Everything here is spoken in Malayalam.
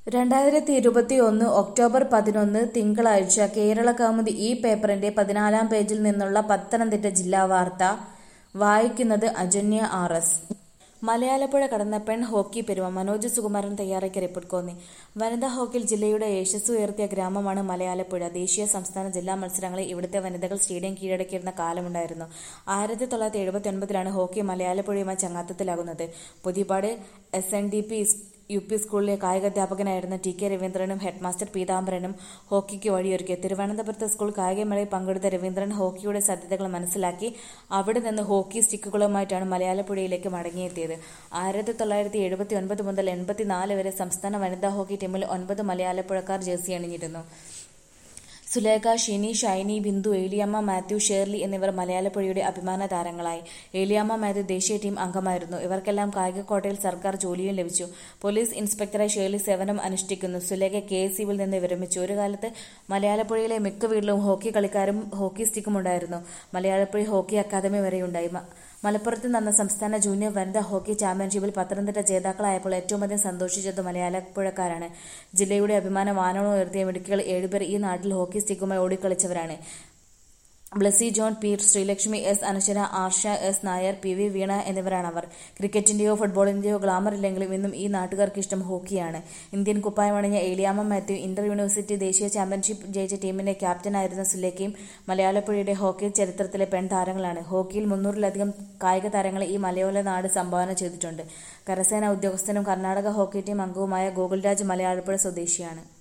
രണ്ടായിരത്തി ഇരുപത്തിയൊന്ന് ഒക്ടോബർ പതിനൊന്ന് തിങ്കളാഴ്ച കേരള കൗമുദി ഈ പേപ്പറിന്റെ പതിനാലാം പേജിൽ നിന്നുള്ള പത്തനംതിട്ട ജില്ലാ വാർത്ത വായിക്കുന്നത് അജന്യ ആർ എസ് മലയാളപ്പുഴ കടന്ന പെൺ ഹോക്കി പെരുമ മനോജ് സുകുമാരൻ തയ്യാറാക്കിയ റിപ്പോർട്ട് കോന്നി വനിതാ ഹോക്കിയിൽ ജില്ലയുടെ യശസ് ഉയർത്തിയ ഗ്രാമമാണ് മലയാളപ്പുഴ ദേശീയ സംസ്ഥാന ജില്ലാ മത്സരങ്ങളിൽ ഇവിടുത്തെ വനിതകൾ സ്റ്റേഡിയം കീഴടക്കിയിരുന്ന കാലമുണ്ടായിരുന്നു ആയിരത്തി തൊള്ളായിരത്തി എഴുപത്തി ഒൻപതിലാണ് ഹോക്കി മലയാളപ്പുഴയുമായി ചങ്ങാത്തത്തിലാകുന്നത് Puthiyapad S N D P U P സ്കൂളിലെ കായികാധ്യാപകനായിരുന്ന ടി കെ രവീന്ദ്രനും ഹെഡ്മാസ്റ്റർ പീതാംബരനും ഹോക്കിക്ക് വഴിയൊരുക്കി തിരുവനന്തപുരത്തെ സ്കൂൾ കായികമേളയിൽ പങ്കെടുത്ത രവീന്ദ്രൻ ഹോക്കിയുടെ സാധ്യതകൾ മനസ്സിലാക്കി അവിടെ നിന്ന് ഹോക്കി സ്റ്റിക്കുകളുമായിട്ടാണ് മലയാളപ്പുഴയിലേക്ക് മടങ്ങിയെത്തിയത് ആയിരത്തി തൊള്ളായിരത്തി എഴുപത്തി ഒൻപത് മുതൽ എൺപത്തിനാല് വരെ സംസ്ഥാന വനിതാ ഹോക്കി ടീമിൽ ഒൻപത് മലയാളപ്പുഴക്കാർ ജേഴ്സി അണിഞ്ഞിരുന്നു സുലേഖ ഷിനി ഷൈനി ബിന്ദു ഏലിയമ്മ മാത്യു ഷേർലി എന്നിവർ മലയാളപ്പുഴയുടെ അഭിമാന താരങ്ങളായി ഏലിയമ്മ മാത്യു ദേശീയ ടീം അംഗമായിരുന്നു ഇവർക്കെല്ലാം കായികക്കോട്ടയിൽ സർക്കാർ ജോലിയും ലഭിച്ചു പോലീസ് ഇൻസ്പെക്ടറായി ഷേർലി സേവനം അനുഷ്ഠിക്കുന്നു സുലേഖ കെ എസ് യുവിൽ നിന്ന് വിരമിച്ചു ഒരു കാലത്ത് മലയാളപ്പുഴയിലെ മിക്ക വീട്ടിലും ഹോക്കി കളിക്കാരും ഹോക്കി സ്റ്റിക്കും ഉണ്ടായിരുന്നു മലയാളപ്പുഴ ഹോക്കി അക്കാദമി വരെയുണ്ടായി മ- മലപ്പുറത്ത് നടന്ന സംസ്ഥാന ജൂനിയർ വനിതാ ഹോക്കി ചാമ്പ്യൻഷിപ്പിൽ പത്തനംതിട്ട ജേതാക്കളായപ്പോൾ ഏറ്റവും അധികം സന്തോഷിച്ചത് മലയാളപ്പുഴക്കാരാണ് ജില്ലയുടെ അഭിമാന വാനോളം ഉയർത്തിയ മിടുക്കികൾ ഏഴുപേർ ഈ നാട്ടിൽ ഹോക്കി സ്റ്റിക്കുമായി ഓടിക്കളിച്ചവരാണ് ബ്ലസി ജോൺ പീർ Sreelakshmi S Anaswara Arsha S Nair P V Veena എന്നിവരാണവർ ക്രിക്കറ്റിന്റെയോ ഫുട്ബോളിന്റെയോ ഗ്ലാമർ ഇല്ലെങ്കിലും ഇന്നും ഈ നാട്ടുകാർക്ക് ഇഷ്ടം ഹോക്കിയാണ് ഇന്ത്യൻ കുപ്പായമണിഞ്ഞ ഏലിയാമ്മ മാത്യു ഇന്റർ യൂണിവേഴ്സിറ്റി ദേശീയ ചാമ്പ്യൻഷിപ്പ് ജയിച്ച ടീമിന്റെ ക്യാപ്റ്റനായിരുന്ന സുലേഖയും മലയാളപ്പുഴയുടെ ഹോക്കി ചരിത്രത്തിലെ പെൺ താരങ്ങളാണ് ഹോക്കിയിൽ മുന്നൂറിലധികം കായിക താരങ്ങളെ ഈ മലയോല നാട് സംഭാവന ചെയ്തിട്ടുണ്ട് കരസേന ഉദ്യോഗസ്ഥനും കർണാടക ഹോക്കി ടീം അംഗവുമായ ഗോകുൽരാജ് മലയാളപ്പുഴ സ്വദേശിയാണ്